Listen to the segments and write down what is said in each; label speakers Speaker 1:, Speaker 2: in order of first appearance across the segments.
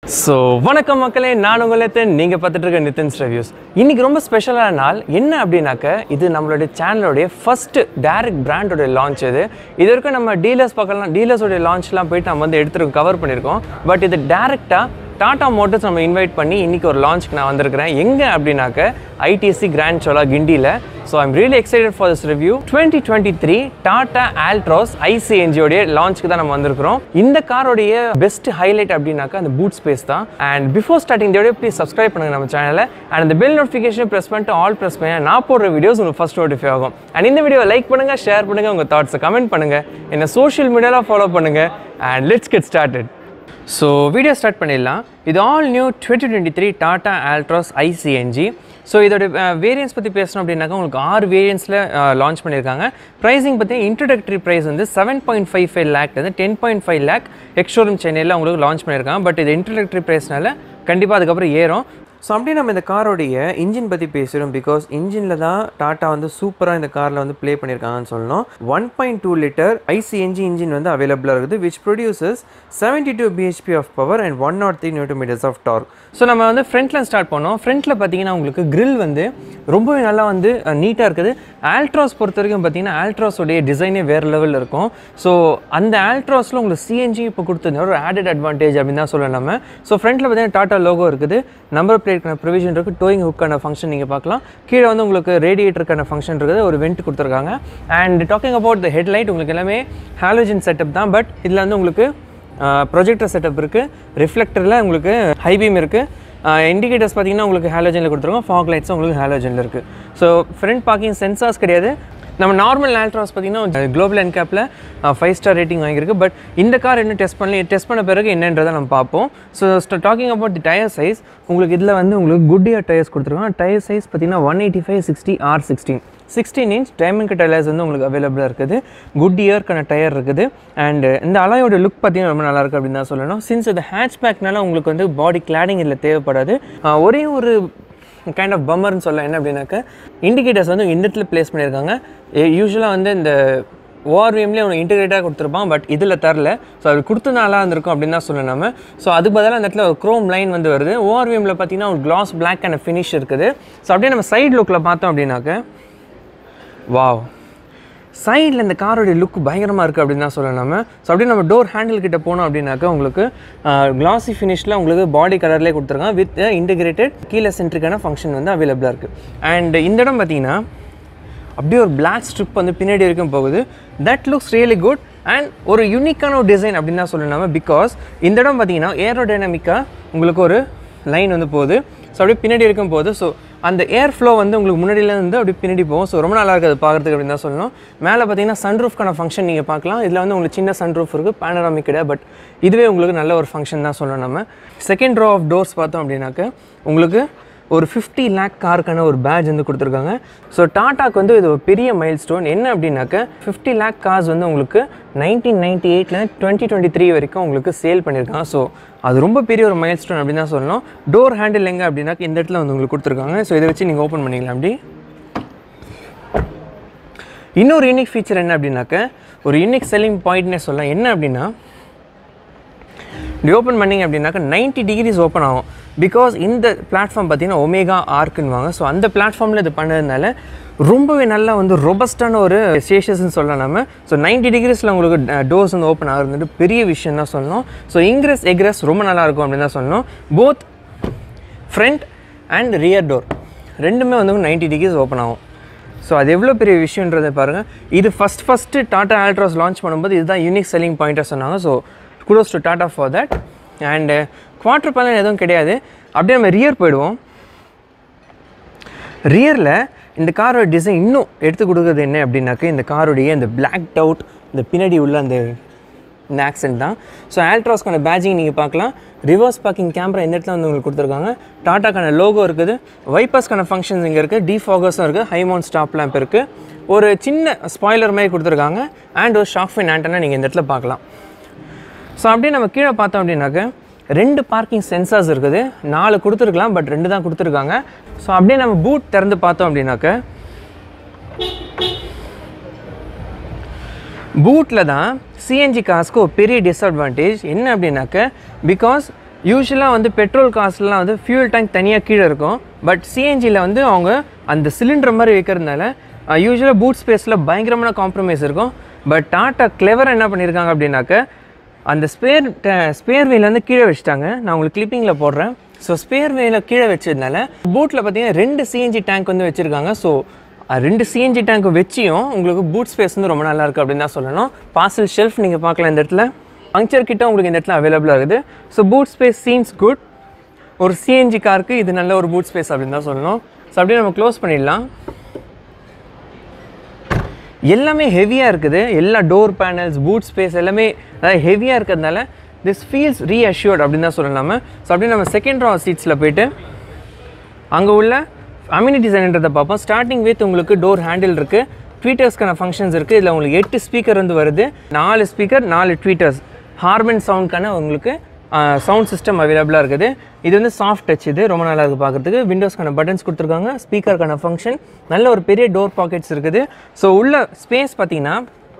Speaker 1: so வணக்கம் மக்களே நான் உங்கள் நித்தின் நீங்கள் பார்த்துட்டு இருக்க நித்தின்ஸ் ரிவ்யூஸ் இன்னைக்கு ரொம்ப ஸ்பெஷலான நாள் என்ன அப்படின்னாக்க இது நம்மளுடைய சேனலோடைய ஃபர்ஸ்ட் டைரக்ட் பிராண்டோட லான்ச் இது இது வரைக்கும் நம்ம டீலர்ஸ் பக்கம்லாம் டீலர்ஸோடைய லான்ச்லாம் போயிட்டு நம்ம வந்து எடுத்துருக்கோம் கவர் பண்ணியிருக்கோம் பட் இது டேரெக்டாக டாடா மோட்டர்ஸ் நம்ம இன்வைட் பண்ணி இன்னைக்கு ஒரு லான்ச்சுக்கு நான் வந்திருக்கிறேன் எங்கே அப்படின்னாக்க ஐடிசி கிராண்ட் சோலா கிண்டியில் so I'm really excited for this review twenty twenty three Tata Altroz ஐசிஎன்ஜியோடைய லான்ச்சுக்கு தான் நம்ம வந்திருக்கிறோம் இந்த காரோடைய பெஸ்ட் ஹைலைட் அப்படின்னாக்கா அந்த பூட் ஸ்பேஸ் தான் அண்ட் பிஃபோர் ஸ்டார்டிங் இதோட ப்ளீஸ் சப்ஸ்கிரைப் பண்ணுங்க நம்ம சேனலை அண்ட் அந்த பெல் நோட்டிஃபிகேஷன் ப்ரெஸ் பண்ணிட்டு ஆல் ப்ரெஸ் பண்ணி நான் போடுற வீடியோஸ் உங்களுக்கு ஃபஸ்ட் நோட்டிஃபை ஆகும் அண்ட் இந்த வீடியோ லைக் பண்ணுங்க ஷேர் பண்ணுங்க உங்கள் தாட்ஸை கமெண்ட் பண்ணுங்க என்ன சோஷியல் மீடியாவில் ஃபாலோ பண்ணுங்க and let's get started so video start பண்ணிடலாம் இது all new twenty twenty three Tata Altroz ICNG so இதோட வேரியன்ஸ் பற்றி பேசணும் அப்படின்னாக்கா உங்களுக்கு ஆறு வேரியன்ஸில் லான்ச் பண்ணியிருக்காங்க ப்ரைஸிங் பற்றி இன்ட்ரடக்டரி ப்ரைஸ் வந்து seven point five five lakh வந்து ten point five lakh ex showroom சென்னையில் உங்களுக்கு லான்ச் பண்ணியிருக்காங்க பட் இது இன்ட்ரடக்டரி ப்ரைஸ்னால கண்டிப்பாக அதுக்கப்புறம் ஏறும் ஸோ அப்படியே நம்ம இந்த காரோடைய இன்ஜின் பற்றி பேசுகிறோம் பிகாஸ் இன்ஜினில் தான் டாட்டா வந்து சூப்பராக இந்த காரில் வந்து ப்ளே பண்ணியிருக்காங்கன்னு சொல்லணும் one point two litre ICNG engine வந்து அவைலபிளாக இருக்குது which produces seventy two BHP of power and one not three newton metres of torque so நம்ம வந்து ஃப்ரண்ட்டில் ஸ்டார்ட் பண்ணோம் ஃப்ரண்ட்டில் பார்த்தீங்கன்னா உங்களுக்கு grill வந்து ரொம்பவே நல்லா வந்து நீட்டாக இருக்குது ஆல்ட்ராஸ் பொறுத்த வரைக்கும் பார்த்தீங்கன்னா ஆல்ட்ராஸோடைய டிசைனே வேறு லெவலில் இருக்கும் ஸோ அந்த ஆல்ட்ராஸில் உங்களுக்கு சிஎன்ஜி இப்போ கொடுத்தது ஒரு ஆடட் அட்வான்டேஜ் அப்படின்னு தான் சொல்லலாம் நம்ம ஸோ ஃப்ரண்ட்டில் பார்த்தீங்கன்னா டாட்டா லோகோ இருக்குது நம்பர் பிளேட்க்கான ப்ரொவிஷன் இருக்குது டோயிங் ஹுக்கான ஃபங்க்ஷன் நீங்கள் பார்க்கலாம் கீழே வந்து உங்களுக்கு ரேடியேட்டருக்கான ஃபங்க்ஷன் இருக்குது ஒரு வெண்ட் கொடுத்துருக்காங்க and talking about the headlight உங்களுக்கு எல்லாமே ஹாலோஜன் செட்டப் தான் பட் இதில் வந்து உங்களுக்கு ப்ரொஜெக்டர் செட்டப் இருக்குது ரிஃப்ளெக்டரில் உங்களுக்கு ஹை பீம் இருக்குது இண்டிகேட்டர்ஸ் பார்த்தீங்கன்னா உங்களுக்கு ஹாலோஜனில் கொடுத்துருக்கோம் ஃபாக் லைட்ஸும் உங்களுக்கு ஹாலோஜனில் இருக்குது ஸோ ஃப்ரண்ட் பார்க்கிங் சென்சார்ஸ் கிடையாது நம்ம நார்மல் ஆல்ட்ராஸ் பார்த்தீங்கன்னா குளோபல் என்கேப்பில் ஃபைவ் ஸ்டார் ரேட்டிங் வாங்கியிருக்கு பட் இந்த கார் இன்னும் டெஸ்ட் பண்ணி டெஸ்ட் பண்ண பிறகு என்னன்றதை நம்ம பார்ப்போம் so talking about the tyre size உங்களுக்கு இதில் வந்து உங்களுக்கு குட் இயர் டயர்ஸ் கொடுத்துருக்கோம் டயர் சைஸ் பார்த்தீங்கன்னா one eighty five sixty R sixteen sixteen inch diamond tyres வந்து உங்களுக்கு அவைலபிளாக இருக்குது குட் இயர்க்கான டயர் இருக்குது அண்ட் இந்த அலாயோட லுக் பார்த்தீங்கன்னா ரொம்ப நல்லா இருக்குது அப்படின்னு தான் சொல்லணும் சின்ஸ் இது ஹேட்ச்பேக்னால உங்களுக்கு வந்து பாடி கிளாடிங் இதில் தேவைப்படாது ஆஹ் ஒரே ஒரு கைண்ட் ஆஃப் பம்மர்னு சொல்லலாம் என்ன அப்படின்னாக்க இண்டிகேட்டர்ஸ் வந்து இந்த இடத்துல ப்ளேஸ் பண்ணியிருக்காங்க யூஸ்வலாக வந்து இந்த ஓஆர்விஎம்லேயே உங்களுக்கு இன்டிகிரேட்டாக கொடுத்துருப்பான் பட் இதில் தரல ஸோ அது கொடுத்தனால இருந்திருக்கும் அப்படின்னு தான் சொல்லணும் நம்ம ஸோ அதுக்கு பதிலாக அந்த இடத்துல ஒரு க்ரோம் லைன் வந்து வருது ஓஆர்விஎம்மில் பார்த்தீங்கன்னா ஒரு கிளாஸ் பிளாக் அண்ட் ஃபினிஷ் இருக்குது ஸோ அப்படியே நம்ம சைடு லுக்கில் பார்த்தோம் அப்படின்னாக்க வாவ் சைடில் இந்த காரோடைய லுக் பயங்கரமாக இருக்குது அப்படின்னு தான் சொல்லணும் நம்ம ஸோ அப்படியே நம்ம டோர் ஹேண்டில் கிட்ட போனோம் அப்படின்னாக்கா உங்களுக்கு கிளாசி ஃபினிஷில் உங்களுக்கு பாடி கலர்லேயே கொடுத்துருக்காங்க வித் இன்டிகிரேட்டட் கீழே சென்ட்ரிக்கான ஃபங்க்ஷன் வந்து அவைலபிளாக இருக்குது அண்ட் இந்த இடம் பார்த்தீங்கன்னா அப்படியே ஒரு பிளாக் ஸ்ட்ரிப் வந்து பின்னாடி வரைக்கும் போகுது that looks really good and ஒரு யூனிக்கான ஒரு டிசைன் அப்படின்னு தான் சொல்லணும் நம்ம பிகாஸ் இந்த இடம் பார்த்தீங்கன்னா ஏரோடைனமிக்காக உங்களுக்கு ஒரு லைன் வந்து போகுது ஸோ அப்படியே பின்னாடி வரைக்கும் போகுது ஸோ அந்த ஏர் ஃப்ளோ வந்து உங்களுக்கு முன்னாடியிலேருந்து அப்படியே பின்னாடி போகும் ஸோ ரொம்ப நல்லா இருக்குது அது பார்க்குறதுக்கு அப்படின்னு தான் சொல்லணும் மேலே பார்த்தீங்கன்னா சன்ரூஃப்க்கான ஃபங்க்ஷன் நீங்கள் பார்க்கலாம் இதில் வந்து உங்களுக்கு சின்ன சன்ரூஃப் இருக்குது பேனராமிக் கிடையாது பட் இதுவே உங்களுக்கு நல்ல ஒரு ஃபங்க்ஷன் தான் சொல்லணும் நம்ம செகண்ட் ரோ ஆஃப் டோர்ஸ் பார்த்தோம் அப்படின்னாக்க உங்களுக்கு ஒரு ஃபிஃப்டி லேக் காருக்கான ஒரு பேட்ச் வந்து கொடுத்துருக்காங்க ஸோ டாட்டாக்கு வந்து இது ஒரு பெரிய மைல் ஸ்டோன் என்ன அப்படின்னாக்க ஃபிஃப்டி லேக் கார்ஸ் வந்து உங்களுக்கு நைன்டீன் நைன்டி எயிட்லேருந்து டுவெண்ட்டி டுவெண்ட்டி த்ரீ வரைக்கும் உங்களுக்கு சேல் பண்ணியிருக்காங்க ஸோ அது ரொம்ப பெரிய ஒரு மைல் ஸ்டோன் அப்படின்னு தான் சொல்லணும் டோர் ஹேண்டில் எங்கே அப்படின்னாக்க இந்த இடத்துல வந்து உங்களுக்கு கொடுத்துருக்காங்க ஸோ இதை வச்சு நீங்கள் ஓப்பன் பண்ணிக்கலாம் அப்படி இன்னொரு யூனிக் ஃபீச்சர் என்ன அப்படின்னாக்க ஒரு யூனிக் செல்லிங் பாயிண்ட்னே சொல்லலாம் என்ன அப்படின்னா இப்படி ஓப்பன் பண்ணிங்க அப்படின்னாக்கா 90 டிகிரிஸ் ஓப்பன் ஆகும் பிகாஸ் இந்த பிளாட்ஃபார்ம் பார்த்தீங்கன்னா ஒமேகா ஆர்க்குன்னுவாங்க ஸோ அந்த பிளாட்ஃபார்மில் இது பண்ணதுனால ரொம்பவே நல்லா வந்து ரொபஸ்டான ஒரு ஸ்டேஷஸ்ன்னு சொல்லலாம் நம்ம ஸோ 90 டிகிரிஸில் உங்களுக்கு டோர்ஸ் வந்து ஓப்பன் ஆகுறது பெரிய விஷயம் தான் சொல்லணும் ஸோ இங்கிரஸ் எக்ரஸ் ரொம்ப நல்லா இருக்கும் அப்படின்னு தான் சொல்லணும் both front and rear door ரெண்டுமே வந்து 90 டிகிரிஸ் ஓப்பன் ஆகும் ஸோ அது எவ்வளோ பெரிய விஷயன்றதை பாருங்கள் இது first first Tata Altroz launch பண்ணும்போது இதுதான் யூனிக் செல்லிங் பாயிண்ட்டாக சொன்னாங்க so kudos to Tata for that and quarter panel எதுவும் கிடையாது அப்படியே நம்ம ரியர் போயிடுவோம் ரியரில் இந்த காரோட டிசைன் இன்னும் எடுத்து கொடுக்குறது என்ன அப்படின்னாக்க இந்த காரோடைய இந்த பிளாக் டவுட் இந்த பின்னாடி உள்ள அந்த இந்த ஆக்சென்ட் தான் ஸோ ஆல்ட்ராஸ்க்கான பேஜிங் நீங்கள் பார்க்கலாம் ரிவர்ஸ் பார்க்கிங் கேமரா இந்த இடத்துல வந்து உங்களுக்கு கொடுத்துருக்காங்க டாட்டாக்கான லோகோ இருக்குது வைப்பர்ஸ்க்கான ஃபங்க்ஷன்ஸ் இங்கே இருக்குது டிஃபாகர்ஸும் இருக்குது ஹை மவுண்ட் ஸ்டாப் லேம்ப் இருக்குது ஒரு சின்ன ஸ்பாய்லர் மாதிரி கொடுத்துருக்காங்க அண்ட் ஒரு ஷாக் ஃபைன் ஆண்டனா நீங்கள் இந்த இடத்துல பார்க்கலாம் ஸோ அப்படியே நம்ம கீழே பார்த்தோம் அப்படின்னாக்க ரெண்டு பார்க்கிங் சென்சார்ஸ் இருக்குது நாலு கொடுத்துருக்கலாம் பட் ரெண்டு தான் கொடுத்துருக்காங்க ஸோ அப்படியே நம்ம பூட் திறந்து பார்த்தோம் அப்படின்னாக்க பூட்டில் தான் சிஎன்ஜி காஸ்க்கு ஒரு பெரிய டிஸ்அட்வான்டேஜ் என்ன அப்படின்னாக்க பிகாஸ் யூஸ்வலாக வந்து பெட்ரோல் காஸ்ட்லாம் வந்து ஃபியூல் டேங்க் தனியாக கீழே இருக்கும் பட் சிஎன்ஜியில் வந்து அவங்க அந்த சிலிண்டர் மாதிரி வைக்கிறதுனால யூஸ்வலாக பூட் ஸ்பேஸில் பயங்கரமான காம்ப்ரமைஸ் இருக்கும் பட் டாட்டா கிளெவராக என்ன பண்ணியிருக்காங்க அப்படின்னாக்க அந்த ஸ்பேர் ஸ்பேர் வேல வந்து கீழே வச்சுட்டாங்க நான் உங்களுக்கு கிளிப்பிங்கில் போடுறேன் ஸோ ஸ்பேர் வேல கீழே வச்சதுனால பூட்டில் பார்த்தீங்கன்னா ரெண்டு சிஎன்ஜி டேங்க் வந்து வச்சுருக்காங்க ஸோ ரெண்டு சிஎன்ஜி டேங்க் வச்சியும் உங்களுக்கு பூட் ஸ்பேஸ் வந்து ரொம்ப நல்லா இருக்குது அப்படின்னு தான் சொல்லணும் பார்சல் ஷெல்ஃப் நீங்கள் பார்க்கலாம் இந்த இடத்துல பங்க்சர் கிட்ட உங்களுக்கு இந்த இடத்துல அவைலபிளாக இருக்குது so boot space seems good ஒரு சிஎன்ஜி காருக்கு இது நல்ல ஒரு பூட் ஸ்பேஸ் அப்படின்னு தான் சொல்லணும் ஸோ அப்படியே நம்ம க்ளோஸ் பண்ணிடலாம் எல்லாமே ஹெவியாக இருக்குது எல்லா டோர் பேனல்ஸ் பூட் ஸ்பேஸ் எல்லாமே அதாவது ஹெவியாக இருக்கிறதுனால திஸ் ஃபீல்ஸ் ரீஅஷ்யூர்ட் அப்படின்னு தான் சொல்லலாம ஸோ அப்படியே நம்ம செகண்ட் ரோ சீட்ஸில் போயிட்டு அங்கே உள்ள அம்யூனிட்டிஸ் என்னன்றதை பார்ப்போம் ஸ்டார்டிங் வித் உங்களுக்கு டோர் ஹேண்டில் இருக்குது ட்வீட்டர்ஸ்க்கான ஃபங்க்ஷன்ஸ் இருக்குது இதில் உங்களுக்கு எட்டு ஸ்பீக்கர் வந்து வருது நாலு ஸ்பீக்கர் நாலு ட்வீட்டர்ஸ் ஹார்மன் சவுண்ட்க்கான உங்களுக்கு சவுண்ட் சிஸ்டம் அவைலபிளாக இருக்குது இது வந்து சாஃப்ட் டச் இது ரொம்ப நல்லா இருக்குது பார்க்குறதுக்கு விண்டோஸ்க்கான பட்டன்ஸ் கொடுத்துருக்காங்க ஸ்பீக்கருக்கான ஃபங்க்ஷன் நல்ல ஒரு பெரிய டோர் பாக்கெட்ஸ் இருக்குது ஸோ உள்ள ஸ்பேஸ் பார்த்தீங்கன்னா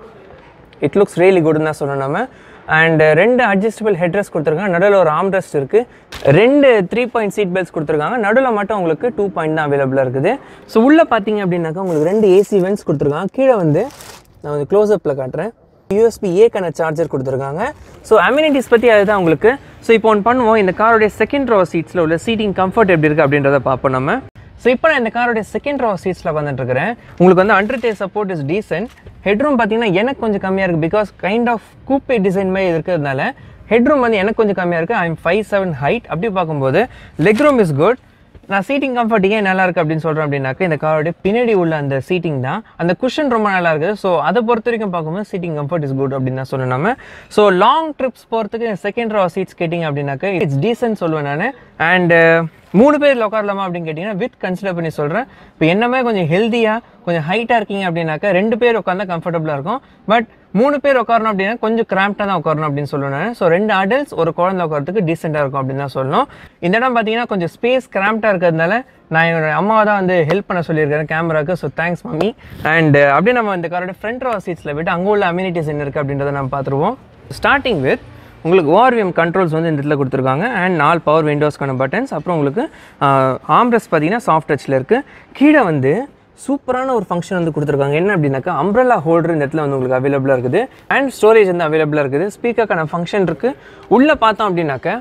Speaker 1: இட் லுக்ஸ் ரியலி குட்னு தான் சொல்லணும் நம்ம அண்ட் ரெண்டு அட்ஜஸ்டபிள் ஹெட்ரஸ் கொடுத்துருக்காங்க நடுவில் ஒரு ஆம்ரெஸ்ட் இருக்குது ரெண்டு த்ரீ பாயிண்ட் சீட் பெல்ட்ஸ் கொடுத்துருக்காங்க நடுவில் மட்டும் உங்களுக்கு டூ பாயிண்ட் தான் அவைலபிளாக இருக்குது ஸோ உள்ளே பார்த்தீங்க அப்படின்னாக்கா உங்களுக்கு ரெண்டு ஏசி வென்ட்ஸ் கொடுத்துருக்காங்க கீழே வந்து நான் வந்து க்ளோஸ்அப்பில் காட்டுறேன் யூஎஸ்பி ஏக்கான சார்ஜர் கொடுத்துருக்காங்க ஸோ அம்யூனிட்டிஸ் பற்றி அதுதான் உங்களுக்கு ஸோ இப்போ ஒன்று பண்ணுவோம் இந்த காரோடைய செகண்ட் ரோ சீட்ஸில் உள்ள சீட்டிங் கம்ஃபர்ட் எப்படி இருக்குது அப்படின்றத பார்ப்போம் நம்ம ஸோ இப்போ நான் இந்த காரோடைய செகண்ட் ரோ சீட்ஸில் வந்துட்டு இருக்கிறேன் உங்களுக்கு வந்து under thigh support is decent headroom பார்த்தீங்கன்னா எனக்கு கொஞ்சம் கம்மியாக இருக்குது because kind of coupe design மாதிரி இருக்கிறதுனால ஹெட்ரூம் வந்து எனக்கு கொஞ்சம் கம்மியாக இருக்குது I am five seven height அப்படி பார்க்கும்போது லெக் ரூம் இஸ் குட் நான் சீட்டிங் கம்ஃபர்ட் ஏன் நல்லா இருக்குது அப்படின்னு சொல்கிறேன் அப்படின்னாக்க இந்த காரோடைய பின்னாடி உள்ள அந்த சீட்டிங் தான் அந்த குஷன் ரொம்ப நல்லா இருக்குது ஸோ அதை பொறுத்த வரைக்கும் பார்க்கும்போது சீட்டிங் கம்ஃபர்ட் இஸ் குட் அப்படின்னு தான் சொல்லணும் நம்ம ஸோ லாங் ட்ரிப்ஸ் போகிறதுக்கு செகண்ட் ரோ சீட்ஸ் கேட்டிங்க அப்படின்னாக்க இட்ஸ் டீசன்ட் சொல்லுவேன் நான் அண்ட் மூணு பேர் உட்காரலாமா அப்படின்னு கேட்டிங்கன்னா வித் கன்சிடர் பண்ணி சொல்கிறேன் இப்போ என்னமே கொஞ்சம் ஹெல்த்தியாக கொஞ்சம் ஹைட்டாக இருக்கீங்க அப்படின்னாக்கா ரெண்டு பேர் உட்காந்தா கம்ஃபர்டபுளாக இருக்கும் பட் மூணு பேர் உட்காரணும் அப்படின்னா கொஞ்சம் கிராம்ப்டாக தான் உட்காரணும் அப்படின்னு சொல்லுவேன் ஸோ ரெண்டு அடல்ட்ஸ் ஒரு குழந்தை உட்காரத்துக்கு டீசெண்டாக இருக்கும் அப்படின்னு தான் சொல்லணும் இந்த இடம் பார்த்தீங்கன்னா கொஞ்சம் ஸ்பேஸ் கிராம்ப்டாக இருக்கிறதுனால நான் என்னோட அம்மாவை தான் வந்து ஹெல்ப் பண்ண சொல்லியிருக்கேன் கேமராக்கு ஸோ தேங்க்ஸ் மம்மி அண்ட் அப்படியே நம்ம இந்த காரோட ஃப்ரண்ட் ரோ சீட்ஸில் போய்ட்டு அங்கே உள்ள அம்யூனிட்டிஸ் என்ன இருக்குது அப்படின்றத நம்ம பார்த்துருவோம் ஸ்டார்டிங் வித் உங்களுக்கு ஓஆர்விஎம் கண்ட்ரோல்ஸ் வந்து இந்த இடத்துல கொடுத்துருக்காங்க அண்ட் நாலு பவர் விண்டோஸ்க்கான பட்டன்ஸ் அப்புறம் உங்களுக்கு ஆம்ரஸ் பார்த்தீங்கன்னா சாஃப்ட் டச்சில் இருக்குது கீழே வந்து சூப்பரான ஒரு ஃபங்க்ஷன் வந்து கொடுத்துருக்காங்க என்ன அப்படின்னாக்கா அம்ப்ரல்லா ஹோல்டர் இந்த இடத்துல வந்து உங்களுக்கு அவைலபிளாக இருக்குது அண்ட் ஸ்டோரேஜ் வந்து அவைலபிளாக இருக்குது ஸ்பீக்கருக்கான ஃபங்க்ஷன் இருக்குது உள்ளே பார்த்தோம் அப்படின்னாக்க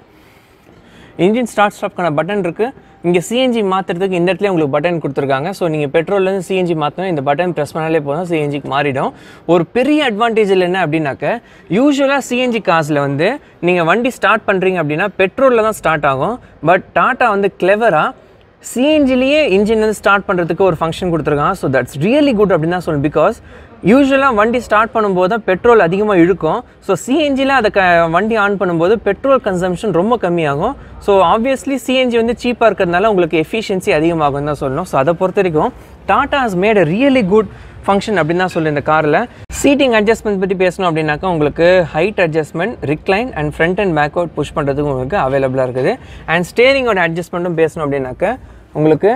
Speaker 1: இன்ஜின் ஸ்டார்ட் ஸ்டாப்க்கான பட்டன் இருக்குது இங்கே சிஎன்ஜி மாற்றுறதுக்கு இந்த இடத்துல உங்களுக்கு பட்டன் கொடுத்துருக்காங்க ஸோ நீங்கள் பெட்ரோல்லேருந்து சிஎன்ஜி மாற்றினா இந்த பட்டன் ப்ரெஸ் பண்ணாலே போதும் சிஎன்ஜிக்கு மாறிடும் ஒரு பெரிய அட்வான்டேஜ் என்ன அப்படின்னாக்க யூஸ்வலாக சிஎன்ஜி காசில் வந்து நீங்கள் வண்டி ஸ்டார்ட் பண்ணுறீங்க அப்படின்னா பெட்ரோலில் தான் ஸ்டார்ட் ஆகும் பட் டாட்டா வந்து கிளெவராக சிஎன்ஜிலேயே இன்ஜின் வந்து ஸ்டார்ட் பண்ணுறதுக்கு ஒரு ஃபங்க்ஷன் கொடுத்துருக்காங்க ஸோ தட்ஸ் ரியலி குட் அப்படின்னு தான் சொல்லணும் பிகாஸ் யூஸ்வலாக வண்டி ஸ்டார்ட் பண்ணும்போது தான் பெட்ரோல் அதிகமாக இழுக்கும் ஸோ சிஎன்ஜியில் அதை க வண்டி ஆன் பண்ணும்போது பெட்ரோல் கன்சம்ஷன் ரொம்ப கம்மியாகும் ஸோ ஆப்வியஸ்லி சிஎன்ஜி வந்து சீப்பாக இருக்கிறதுனால உங்களுக்கு எஃபிஷியன்சி அதிகமாகும் தான் சொல்லணும் ஸோ அதை பொறுத்த வரைக்கும் Tata has made a really good function அப்படின்னு தான் சொல்லு இந்த காரில் சீட்டிங் அட்ஜஸ்ட்மெண்ட் பற்றி பேசணும் அப்படின்னாக்கா உங்களுக்கு height adjustment recline and front and backward push பண்ணுறதுக்கு உங்களுக்கு அவைலபிளாக இருக்குது அண்ட் ஸ்டேரிங்கோட அட்ஜஸ்ட்மெண்ட்டும் பேசணும் அப்படின்னாக்க உங்களுக்கு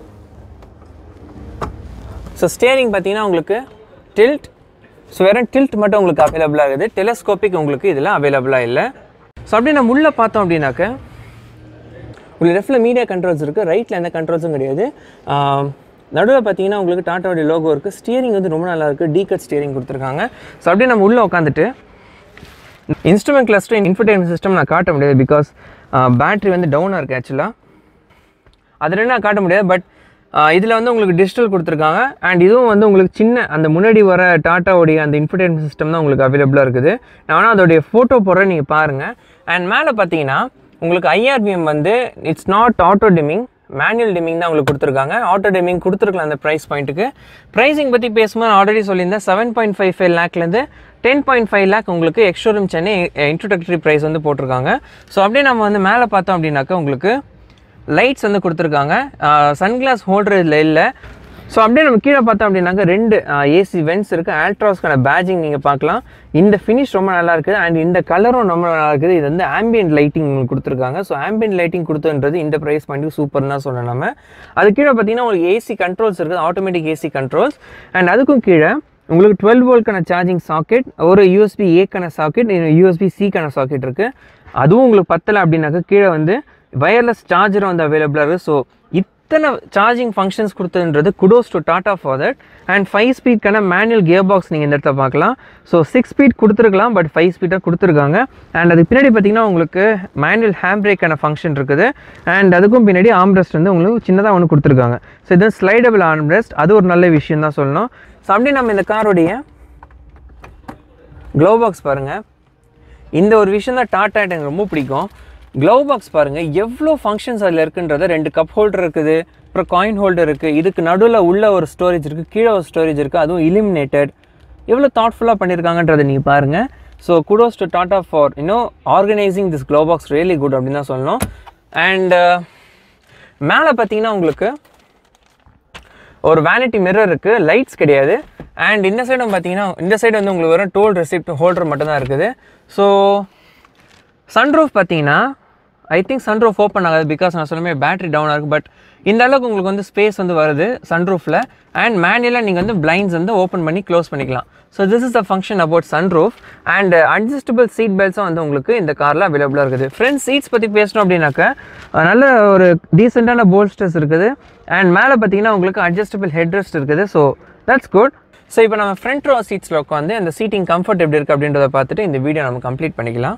Speaker 1: ஸோ ஸ்டேரிங் பார்த்தீங்கன்னா உங்களுக்கு டில்ட் ஸோ வெறும் டில்ட் மட்டும் உங்களுக்கு அவைலபிளாக இருக்குது டெலஸ்கோபிக் உங்களுக்கு இதில் அவைலபிளாக இல்லை ஸோ அப்படி நம்ம உள்ளே பார்த்தோம் அப்படின்னாக்க உங்களுக்கு லெஃப்ட்டில் மீடியா கண்ட்ரோல்ஸ் இருக்குது ரைட்டில் எந்த கண்ட்ரோல்ஸும் கிடையாது நடுவில் பார்த்தீங்கன்னா உங்களுக்கு டாட்டாவுடைய லோகோ இருக்குது ஸ்டியரிங் வந்து ரொம்ப நல்லா இருக்குது டீகட் ஸ்டியரிங் கொடுத்துருக்காங்க ஸோ அப்படியே நம்ம உள்ளே உட்காந்துட்டு இன்ஸ்ட்ருமெண்ட் கிளஸ்டர் இன்ஃபர்டைன்மெண்ட் சிஸ்டம் நான் காட்ட முடியாது பிகாஸ் பேட்ரி வந்து டவுனாக இருக்குது ஆக்சுவலாக அதில் என்ன காட்ட முடியாது பட் இதில் வந்து உங்களுக்கு டிஜிட்டல் கொடுத்துருக்காங்க அண்ட் இதுவும் வந்து உங்களுக்கு சின்ன அந்த முன்னாடி வர டாட்டாவுடைய அந்த இன்ஃபர்டைன்மெண்ட் சிஸ்டம் தான் உங்களுக்கு அவைலபிளாக இருக்குது நான் வேணால் அதோடைய ஃபோட்டோ போடுறேன் நீங்கள் பாருங்கள் அண்ட் மேலே பார்த்தீங்கன்னா உங்களுக்கு ஐஆர்பிஎம் வந்து it's not auto dimming manual dimming தான் உங்களுக்கு கொடுத்துருக்காங்க ஆட்டோ டிமிங் கொடுத்துருக்கலாம் அந்த ப்ரைஸ் பாயிண்ட்டுக்கு ப்ரைஸிங் பற்றி பேசும்போது ஆல்ரெடி சொல்லியிருந்தேன் செவன் பாயிண்ட் ஃபைவ் ஃபைவ் லேக்லேருந்து டென் பாயிண்ட் ஃபைவ் லேக் உங்களுக்கு எக்ஸ்ஷோரூம் சென்னை இன்ட்ரோடக்டரி ப்ரைஸ் வந்து போட்டிருக்காங்க ஸோ அப்படியே நம்ம வந்து மேலே பார்த்தோம் அப்படின்னாக்கா உங்களுக்கு லைட்ஸ் வந்து கொடுத்துருக்காங்க சன்கிளாஸ் ஹோல்டர் இதில் இல்லை ஸோ அப்படியே நம்ம கீழே பார்த்தோம் அப்படின்னாக்க ரெண்டு ஏசி வென்ட்ஸ் இருக்குது ஆல்ட்ராஸ்க்கான பேஜிங் நீங்கள் பார்க்கலாம் இந்த ஃபினிஷ் ரொம்ப நல்லா இருக்குது அண்ட் இந்த கலரும் ரொம்ப நல்லா இருக்குது இது வந்து ஆம்பியன்ட் லைட்டிங் உங்களுக்கு கொடுத்துருக்காங்க ஸோ ஆம்பியன்ட் லைட்டிங் கொடுத்துன்றது இந்த ப்ரைஸ் பாயிண்ட்டுக்கு சூப்பர்னு தான் சொல்லணும் நம்ம அது கீழே பார்த்தீங்கன்னா உங்களுக்கு ஏசி கண்ட்ரோல்ஸ் இருக்குது ஆட்டோமேட்டிக் ஏசி கண்ட்ரோல்ஸ் அண்ட் அதுக்கும் கீழே உங்களுக்கு டுவெல் வோல்ட்கான சார்ஜிங் சாக்கெட் ஒரு யூஎஸ்பி ஏக்கான சாக்கெட் யூஎஸ்பி சிக்கான சாக்கெட் இருக்குது அதுவும் உங்களுக்கு பத்தலை அப்படின்னாக்கா கீழே வந்து வயர்லெஸ் சார்ஜரும் வந்து அவைலபிளாக இருக்குது ஸோ இத்தனை சார்ஜிங் ஃபங்க்ஷன்ஸ் கொடுத்ததுன்றது kudos to Tata for that and five ஸ்பீட்க்கான மேனுவல் கியர் பாக்ஸ் நீங்கள் இந்த இடத்துல பார்க்கலாம் ஸோ சிக்ஸ் ஸ்பீட் கொடுத்துருக்கலாம் பட் ஃபைவ் ஸ்பீடாக கொடுத்துருக்காங்க அண்ட் அதுக்கு பின்னாடி பார்த்தீங்கன்னா உங்களுக்கு மேனுவல் ஹேண்ட் பிரேக்கான ஃபங்க்ஷன் இருக்குது அண்ட் அதுக்கும் பின்னாடி ஆம்ரெஸ்ட் வந்து உங்களுக்கு சின்னதாக ஒன்று கொடுத்துருக்காங்க ஸோ இது ஸ்லைடபிள் ஆம்ரெஸ்ட் அது ஒரு நல்ல விஷயம் தான் சொல்லணும் ஸோ அப்படியே நம்ம இந்த காரோடைய க்ளோ பாக்ஸ் பாருங்கள் இந்த ஒரு விஷயம் தான் டாட்டா எனக்கு ரொம்ப பிடிக்கும் க்ளவ் பாக்ஸ் பாருங்கள் எவ்வளோ ஃபங்க்ஷன்ஸ் அதில் இருக்குன்றத ரெண்டு கப் ஹோல்டர் இருக்குது அப்புறம் காயின் ஹோல்டர் இருக்குது இதுக்கு நடுவில் உள்ள ஒரு ஸ்டோரேஜ் இருக்குது கீழே ஒரு ஸ்டோரேஜ் இருக்குது அதுவும் இலிமினேட்டட் எவ்வளோ தாட்ஃபுல்லாக பண்ணியிருக்காங்கன்றதை நீங்கள் பாருங்கள் so kudos to Tata for இன்னும் organising this glove box really good அப்படின்னு தான் சொல்லணும் அண்ட் மேலே பார்த்தீங்கன்னா உங்களுக்கு ஒரு வேனிட்டி மிரர் இருக்குது லைட்ஸ் கிடையாது அண்ட் இந்த சைடும் பார்த்தீங்கன்னா இந்த சைடு வந்து உங்களுக்கு வெறும் டோல் ரெசிப்ட் ஹோல்டர் மட்டும்தான் இருக்குது ஸோ சன்ரூஃப் பார்த்தீங்கன்னா ஐ திங்க் சன்ரூஃப் ஓப்பன் ஆகாது பிகாஸ் நான் சொல்லுமே பேட்டரி டவுனாக இருக்குது பட் இந்த அளவுக்கு உங்களுக்கு வந்து ஸ்பேஸ் வந்து வருது சன்ரூஃபில் அண்ட் மேனுவலாக நீங்கள் வந்து பிளைண்ட்ஸ் வந்து ஓப்பன் பண்ணி க்ளோஸ் பண்ணிக்கலாம் so this is the function about sunroof and adjustable seat பெல்ட்ஸும் வந்து உங்களுக்கு இந்த காரில் அவைலபிளாக இருக்குது ஃப்ரண்ட் சீட்ஸ் பற்றி பேசணும் அப்படின்னாக்க அஹ், நல்ல ஒரு டீசெண்டான போல்ஸ்டர்ஸ் இருக்குது அண்ட் மேலே பார்த்தீங்கன்னா உங்களுக்கு அட்ஜஸ்டபிள் ஹெட்ரெஸ்ட் இருக்குது ஸோ தட்ஸ் குட் ஸோ இப்போ நம்ம ஃப்ரண்ட் ரோ சீட்ஸில் உட்காந்து அந்த சீட்டிங் கம்ஃபர்ட் எப்படி இருக்குது அப்படின்றத பார்த்துட்டு இந்த வீடியோ நம்ம கம்ப்ளீட் பண்ணிக்கலாம்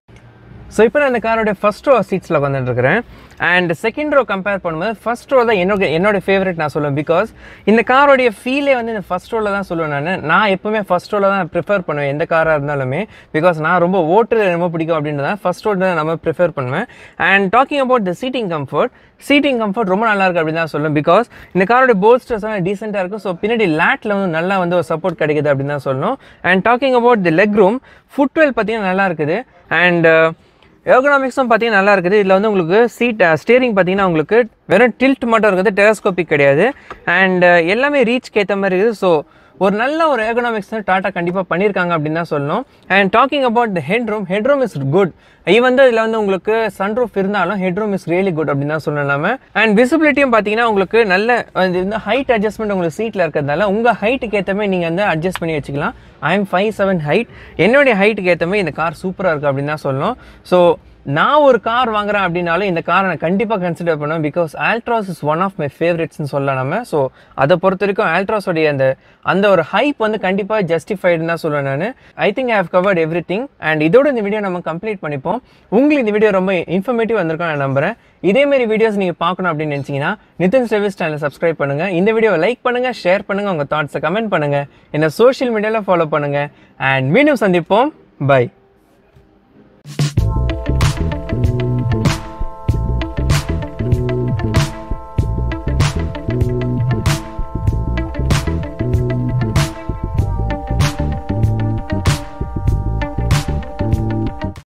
Speaker 1: ஸோ இப்போ நான் இந்த காரோட ஃபர்ஸ்ட் ரோ சீட்ஸில் உட்காந்துட்டுருக்கிறேன் அண்ட் செகண்ட் ரோ கம்பேர் பண்ணும்போது ஃபர்ஸ்ட் ரோ தான் என்னோட என்னோட ஃபேவரட் நான் சொல்லுவேன் பிகாஸ் இந்த காரோடைய ஃபீலே வந்து இந்த ஃபர்ஸ்ட் ரோவில் தான் சொல்லுவேன் நான் நான் எப்பவுமே ஃபர்ஸ்ட் ரோவில் தான் ப்ரிஃபர் பண்ணுவேன் எந்த காராக இருந்தாலுமே பிகாஸ் நான் ரொம்ப ஓட்டுறது ரொம்ப பிடிக்கும் அப்படின்றத ஃபர்ஸ்ட் ரோட் தான் நம்ம ப்ரிஃபர் பண்ணுவேன் and talking about the seating comfort seating comfort ரொம்ப நல்லா இருக்கு அப்படின்னு தான் சொல்லுவேன் பிகாஸ் இந்த காரோட போல்ஸ்டர்ஸ் எல்லாம் டீசெண்டாக இருக்கும் ஸோ பின்னாடி லேட்டில் வந்து நல்லா வந்து ஒரு சப்போர்ட் கிடைக்குது அப்படின்னு தான் சொல்லணும் and talking about the leg room footwell பார்த்தீங்கன்னா நல்லா இருக்குது அண்ட் எர்கனாமிக்ஸும் பார்த்தீங்கன்னா நல்லா இருக்குது இதில் வந்து உங்களுக்கு சீட் ஸ்டேரிங் பார்த்தீங்கன்னா உங்களுக்கு வெறும் டில்ட் மட்டும் இருக்குது டெலஸ்கோபிக் கிடையாது அண்ட் எல்லாமே ரீச்க்கு ஏற்ற மாதிரி இருக்குது ஸோ ஒரு நல்ல ஒரு எர்கனாமிக்ஸ் தான் டாட்டா கண்டிப்பாக பண்ணியிருக்காங்க அப்படின்னு தான் சொல்லணும் and talking about the head room head room is good even இதில் வந்து உங்களுக்கு சன்ரூஃப் இருந்தாலும் head room is really good அப்படின்னு தான் சொல்லணும் நம்ம அண்ட் விசிபிலிட்டியும் பார்த்தீங்கன்னா உங்களுக்கு நல்ல அது வந்து ஹைட் அட்ஜஸ்ட்மெண்ட் உங்களுக்கு சீட்டில் இருக்கிறதால உங்கள் ஹைட்டுக்கு ஏற்ற மாதிரி நீங்கள் வந்து அட்ஜஸ்ட் பண்ணி வச்சுக்கலாம் I am five seven height என்னுடைய ஹைட்டுக்கு ஏற்ற மாதிரி இந்த கார் சூப்பராக இருக்குது அப்படின்னு தான் சொல்லணும் ஸோ நான் ஒரு கார் வாங்குறேன் அப்படின்னாலும் இந்த காரை நான் கண்டிப்பாக கன்சிடர் பண்ணுவேன் because Altroz is one of my ஃபேவரட்ஸ்னு சொல்லலாம் நம்ம ஸோ அதை பொறுத்த வரைக்கும் ஆல்ட்ராஸோடைய அந்த அந்த ஒரு ஹைப் வந்து கண்டிப்பாக ஜஸ்டிஃபைடுன்னு தான் சொல்லுவேன் நான் I think I have covered everything and இதோட இந்த வீடியோ நம்ம கம்ப்ளீட் பண்ணிப்போம் உங்களுக்கு இந்த வீடியோ ரொம்ப இன்ஃபர்மேட்டிவ் வந்திருக்கும் நான் நம்புறேன் இதேமாரி வீடியோஸ் நீங்கள் பார்க்கணும் அப்படின்னு நினச்சிங்கன்னா நிதின் சர்வீஸ் சேனலை சப்ஸ்கிரைப் பண்ணுங்கள் இந்த வீடியோவை லைக் பண்ணுங்கள் ஷேர் பண்ணுங்கள் உங்கள் தாட்ஸை கமெண்ட் பண்ணுங்கள் என்னை சோஷியல் மீடியாவில் ஃபாலோ பண்ணுங்கள் அண்ட் மீண்டும் சந்திப்போம் பை